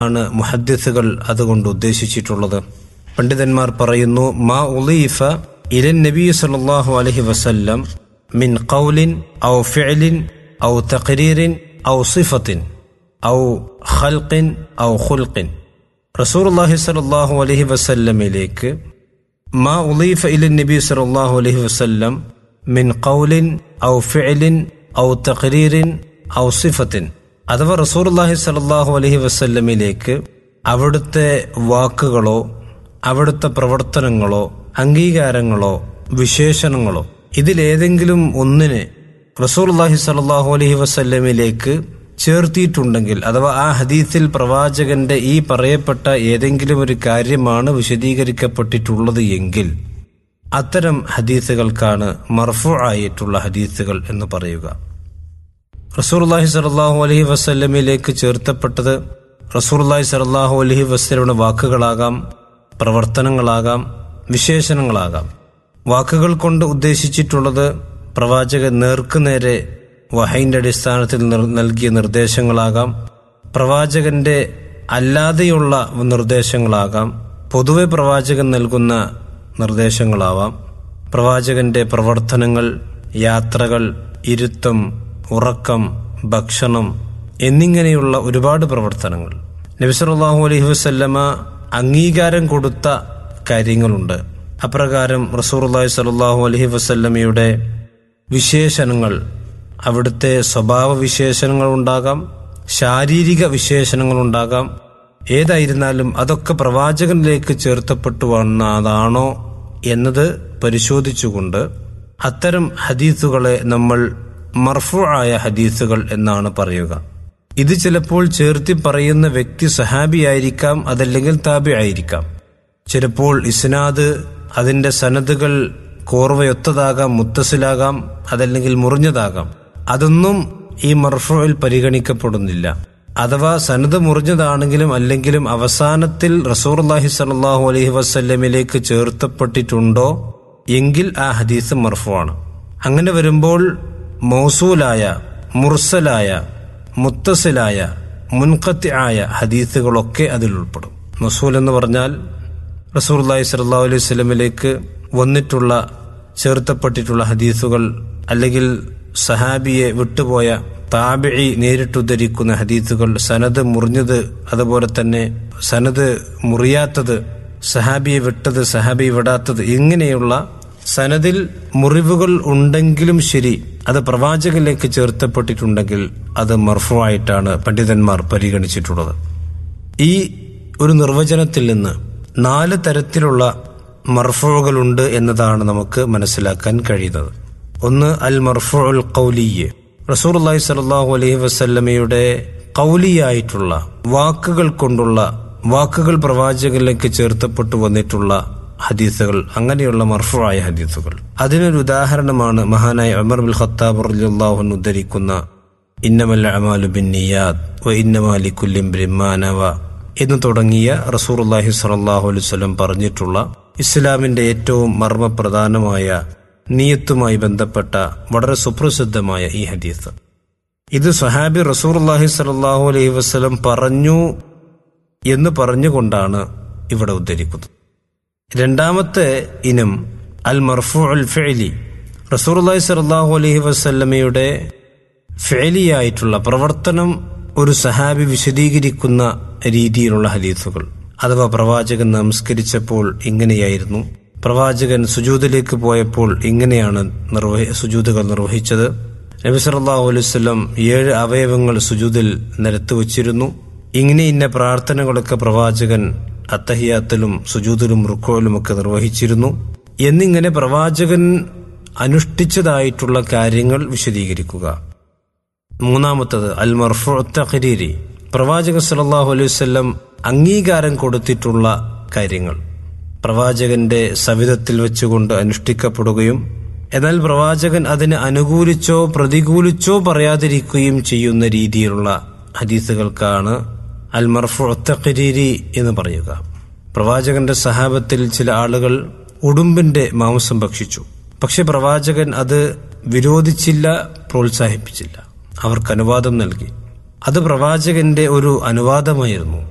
ആണ് മുഹദ്ദിസുകൾ അതുകൊണ്ട് ഉദ്ദേശിച്ചിട്ടുള്ളത് പണ്ഡിതന്മാർ പറയുന്നു മാ ഉലീഫ ഇലൻ നബി സല്ലല്ലാഹു അലൈഹി വസല്ലം മിൻ ഖൗലിൻ ഔ ഫിഅലിൻ ഔ തഖരീറിൻ ഔ സിഫത്തിൻ ഔ ഖൽഖിൻ ഔ ഖുൽഖിൻ റസൂലുള്ളാഹി സ്വല്ലല്ലാഹു അലൈഹി വസല്ലമിലേക്ക് മാ ഉലീഫ ഇലൻ നബി സല്ലല്ലാഹു അലൈഹി വസല്ലം മിൻ ഖൗലിൻ ഔ ഫിഅലിൻ ഔ തഖരീറിൻ ഔ സിഫത്തിൻ അഥവാ റസൂർല്ലാഹി സലാഹു അലഹി വസ്ല്ലമിലേക്ക് അവിടുത്തെ വാക്കുകളോ അവിടുത്തെ പ്രവർത്തനങ്ങളോ അംഗീകാരങ്ങളോ വിശേഷണങ്ങളോ ഇതിലേതെങ്കിലും ഒന്നിനെ റസൂർല്ലാഹി സലാഹു അലഹി വസ്ല്ലമിലേക്ക് ചേർത്തിയിട്ടുണ്ടെങ്കിൽ അഥവാ ആ ഹദീസിൽ പ്രവാചകന്റെ ഈ പറയപ്പെട്ട ഏതെങ്കിലും ഒരു കാര്യമാണ് വിശദീകരിക്കപ്പെട്ടിട്ടുള്ളത് എങ്കിൽ അത്തരം ഹദീസുകൾക്കാണ് മർഫു ആയിട്ടുള്ള ഹദീസുകൾ എന്ന് പറയുക റസൂർല്ലാഹി സലാഹു അലഹി വസ്ല്ലമിലേക്ക് ചേർത്തപ്പെട്ടത് റസൂർല്ലാഹി സലാഹു അലഹി വസ്ലയുടെ വാക്കുകളാകാം പ്രവർത്തനങ്ങളാകാം വിശേഷണങ്ങളാകാം വാക്കുകൾ കൊണ്ട് ഉദ്ദേശിച്ചിട്ടുള്ളത് പ്രവാചകൻ നേർക്കുനേരെ വഹൈന്റെ അടിസ്ഥാനത്തിൽ നൽകിയ നിർദ്ദേശങ്ങളാകാം പ്രവാചകന്റെ അല്ലാതെയുള്ള നിർദ്ദേശങ്ങളാകാം പൊതുവെ പ്രവാചകൻ നൽകുന്ന നിർദ്ദേശങ്ങളാവാം പ്രവാചകന്റെ പ്രവർത്തനങ്ങൾ യാത്രകൾ ഇരുത്തം ഉറക്കം ഭക്ഷണം എന്നിങ്ങനെയുള്ള ഒരുപാട് പ്രവർത്തനങ്ങൾ നബിസലാഹു അലൈഹി വസ്ല്ലമ അംഗീകാരം കൊടുത്ത കാര്യങ്ങളുണ്ട് അപ്രകാരം റസൂർല്ലാഹി സലാഹു അലഹി വസ്ല്ലമയുടെ വിശേഷണങ്ങൾ അവിടുത്തെ സ്വഭാവ വിശേഷണങ്ങൾ ഉണ്ടാകാം ശാരീരിക വിശേഷണങ്ങൾ ഉണ്ടാകാം ഏതായിരുന്നാലും അതൊക്കെ പ്രവാചകനിലേക്ക് ചേർത്തപ്പെട്ടു വന്നതാണോ എന്നത് പരിശോധിച്ചുകൊണ്ട് അത്തരം ഹദീസുകളെ നമ്മൾ മർഫു ആയ ഹദീസുകൾ എന്നാണ് പറയുക ഇത് ചിലപ്പോൾ ചേർത്തി പറയുന്ന വ്യക്തി സഹാബിയായിരിക്കാം അതല്ലെങ്കിൽ താബി ആയിരിക്കാം ചിലപ്പോൾ ഇസ്നാദ് അതിന്റെ സനദുകൾ കോർവയൊത്തതാകാം മുത്തസിലാകാം അതല്ലെങ്കിൽ മുറിഞ്ഞതാകാം അതൊന്നും ഈ മർഫുവിൽ പരിഗണിക്കപ്പെടുന്നില്ല അഥവാ സനത് മുറിഞ്ഞതാണെങ്കിലും അല്ലെങ്കിലും അവസാനത്തിൽ റസൂർല്ലാഹി സലാഹു അലഹി വസ്ല്ലമിലേക്ക് ചേർത്തപ്പെട്ടിട്ടുണ്ടോ എങ്കിൽ ആ ഹദീസ് മർഫുവാണ് അങ്ങനെ വരുമ്പോൾ മൗസൂലായ മുർസലായ മുത്തസിലായ മുൻകത്തി ആയ ഹദീസുകളൊക്കെ അതിൽ ഉൾപ്പെടും മസൂൽ എന്ന് പറഞ്ഞാൽ റസൂർല്ലാഹി സല്ലാ അലൈഹി സ്വലമിലേക്ക് വന്നിട്ടുള്ള ചേർത്തപ്പെട്ടിട്ടുള്ള ഹദീസുകൾ അല്ലെങ്കിൽ സഹാബിയെ വിട്ടുപോയ താബിഴി നേരിട്ടുദ്ധരിക്കുന്ന ഹദീസുകൾ സനത് മുറിഞ്ഞത് അതുപോലെ തന്നെ സനത് മുറിയാത്തത് സഹാബിയെ വിട്ടത് സഹാബി വിടാത്തത് ഇങ്ങനെയുള്ള സനദിൽ മുറിവുകൾ ഉണ്ടെങ്കിലും ശരി അത് പ്രവാചകനിലേക്ക് ചേർത്തപ്പെട്ടിട്ടുണ്ടെങ്കിൽ അത് മർഫുവായിട്ടാണ് പണ്ഡിതന്മാർ പരിഗണിച്ചിട്ടുള്ളത് ഈ ഒരു നിർവചനത്തിൽ നിന്ന് നാല് തരത്തിലുള്ള മർഫുകളുണ്ട് എന്നതാണ് നമുക്ക് മനസ്സിലാക്കാൻ കഴിയുന്നത് ഒന്ന് അൽ മർഫുൽ കൗലിയ് റസൂർ അള്ളഹി സലാഹു അലൈഹി വസല്ലമയുടെ കൗലിയായിട്ടുള്ള വാക്കുകൾ കൊണ്ടുള്ള വാക്കുകൾ പ്രവാചകനിലേക്ക് ചേർത്തപ്പെട്ടു വന്നിട്ടുള്ള ഹദീസുകൾ അങ്ങനെയുള്ള മർഫുവായ ഹദീസുകൾ അതിനൊരു ഉദാഹരണമാണ് മഹാനായ അമർ ബിൽ ഖത്താബ് റളിയല്ലാഹു ഉദ്ധരിക്കുന്ന ഇന്നമൽ അമാലു ബിൻ നിയാദ് വ ഇന്നമാലി കുല്ലിം ബ്രിമാനവ എന്ന് തുടങ്ങിയ റസൂർല്ലാഹി സ്വല്ലല്ലാഹു അലൈഹി വസല്ലം പറഞ്ഞിട്ടുള്ള ഇസ്ലാമിന്റെ ഏറ്റവും മർമ്മപ്രധാനമായ നീയത്തുമായി ബന്ധപ്പെട്ട വളരെ സുപ്രസിദ്ധമായ ഈ ഹദീസ് ഇത് സഹാബി റസൂർല്ലാഹി സ്വല്ലല്ലാഹു അലൈഹി വസല്ലം പറഞ്ഞു എന്ന് പറഞ്ഞുകൊണ്ടാണ് ഇവിടെ ഉദ്ധരിക്കുന്നത് രണ്ടാമത്തെ ഇനം അൽ മർഫു അൽ ഫെലി റസൂർല്ലാഹി സലാഹു അലൈഹി വസല്ലമയുടെ ഫെലിയായിട്ടുള്ള പ്രവർത്തനം ഒരു സഹാബി വിശദീകരിക്കുന്ന രീതിയിലുള്ള ഹദീസുകൾ അഥവാ പ്രവാചകൻ നമസ്കരിച്ചപ്പോൾ ഇങ്ങനെയായിരുന്നു പ്രവാചകൻ സുജൂദിലേക്ക് പോയപ്പോൾ ഇങ്ങനെയാണ് നിർവഹി സുജൂദുകൾ നിർവഹിച്ചത് നബി സല്ലല്ലാഹു അലൈഹി വസല്ലം ഏഴ് അവയവങ്ങൾ സുജൂദിൽ നിരത്തു വച്ചിരുന്നു ഇങ്ങനെ ഇന്ന പ്രാർത്ഥനകളൊക്കെ പ്രവാചകൻ അത്തഹിയാത്തിലും സുജൂദിലും റുക്കോയിലും ഒക്കെ നിർവഹിച്ചിരുന്നു എന്നിങ്ങനെ പ്രവാചകൻ അനുഷ്ഠിച്ചതായിട്ടുള്ള കാര്യങ്ങൾ വിശദീകരിക്കുക മൂന്നാമത്തത് അൽ മർഫു തഖരീരി പ്രവാചകൻ സല്ലല്ലാഹു അലൈഹി വസല്ലം അംഗീകാരം കൊടുത്തിട്ടുള്ള കാര്യങ്ങൾ പ്രവാചകന്റെ സവിധത്തിൽ വെച്ചുകൊണ്ട് അനുഷ്ഠിക്കപ്പെടുകയും എന്നാൽ പ്രവാചകൻ അതിനെ അനുകൂലിച്ചോ പ്രതികൂലിച്ചോ പറയാതിരിക്കുകയും ചെയ്യുന്ന രീതിയിലുള്ള ഹദീസുകൾക്കാണ് അൽ മർഫു തഖരീരി എന്ന് പറയുക പ്രവാചകന്റെ സഹാബത്തിൽ ചില ആളുകൾ ഉടുമ്പിന്റെ മാംസം ഭക്ഷിച്ചു പക്ഷെ പ്രവാചകൻ അത് വിരോധിച്ചില്ല പ്രോത്സാഹിപ്പിച്ചില്ല അവർക്ക് അനുവാദം നൽകി അത് പ്രവാചകന്റെ ഒരു അനുവാദമായിരുന്നു